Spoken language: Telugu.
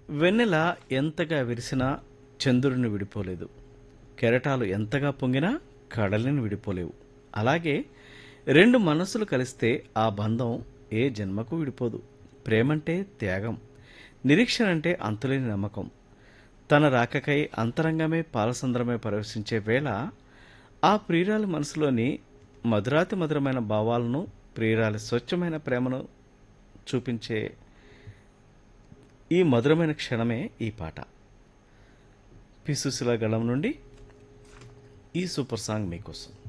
వెన్నెల ఎంతగా విరిసినా చంద్రుడిని విడిపోలేదు కెరటాలు ఎంతగా పొంగినా కడలిని విడిపోలేవు అలాగే రెండు మనసులు కలిస్తే ఆ బంధం ఏ జన్మకు విడిపోదు ప్రేమంటే త్యాగం నిరీక్షణ అంటే అంతులేని నమ్మకం తన రాకకై అంతరంగమే పాలసంద్రమే పరవశించే వేళ ఆ ప్రియురాలి మనసులోని మధురాతి మధురమైన భావాలను ప్రియురాలి స్వచ్ఛమైన ప్రేమను చూపించే ఈ మధురమైన క్షణమే ఈ పాట పి సుశీల గళం నుండి ఈ సూపర్ సాంగ్ మీకోసం